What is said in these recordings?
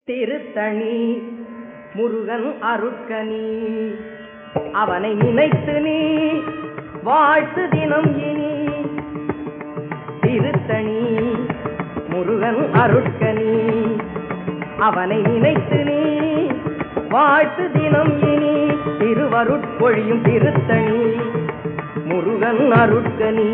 திருத்தணி முருகன் அருட்கனி அவனை நினைத்து நீ வாழ்த்து தினம் இனி திருத்தணி முருகன் அருட்கனி அவனை நினைத்து நீ வாழ்த்து தினம் இனி திருவருட்பொழியும் திருத்தணி முருகன் அருட்கனி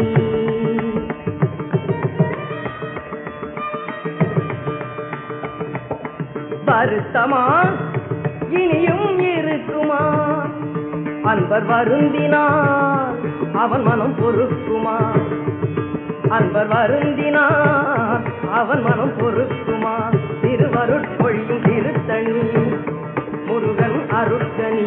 வருத்தமா இனியும் இருக்குமா அன்பர் வருந்தினார் அவன் மனம் பொறுக்குமா அன்பர் வருந்தினார் அவன் மனம் பொறுக்குமா திருவருட்பொழியும் திருத்தணி முருகன் அருட்கனி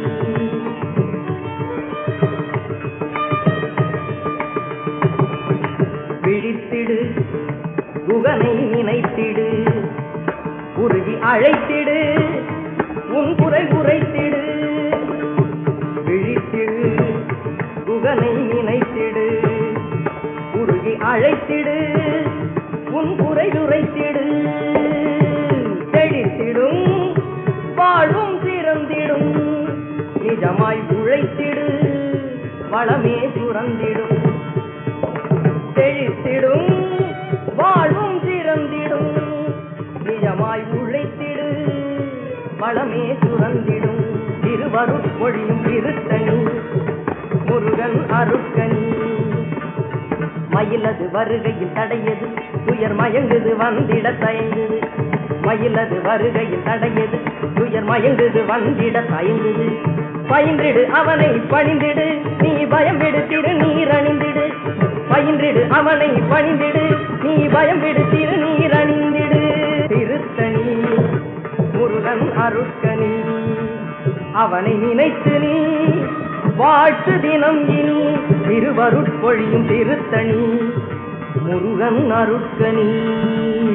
விழித்திடு குகனை நினைத்திடு உருகி அழைத்திடு உன் குறை குறைத்திடு விழித்திடு குகனை நினைத்திடு உருகி அழைத்திடு உன் குறை குறைத்திடு தெளித்திடும் வாழும் சிறந்திடும் நிஜமாய் உழைத்திடு வளமே சுரந்திடும் தெளித்திடும் வாழும் சிறந்திடும் நிஜமாய் உழைத்திடு வளமே சுரந்திடும் திருவருட்பொழியும் திருத்தணி முருகன் அருட்கனி மயிலது வருகையில் தடையது துயர் மயங்குது வந்திட தயங்குது மயிலது வருகையில் தடையது துயர் மயங்குது வந்திட தயங்குது பயின்றிடு அவனை பணிந்திடு நீ பயம் விடு திருநீர் அணிந்திடு பயின்றிடு அவனை பணிந்திடு நீ பயம் விடு திருநீர் அணிந்திடு திருத்தணி முருகன் அருட்கனி அவனை நினைத்து நீ வாழ்த்து தினம் இனி திருவருட்பொழியும் திருத்தணி முருகன் அருட்கனி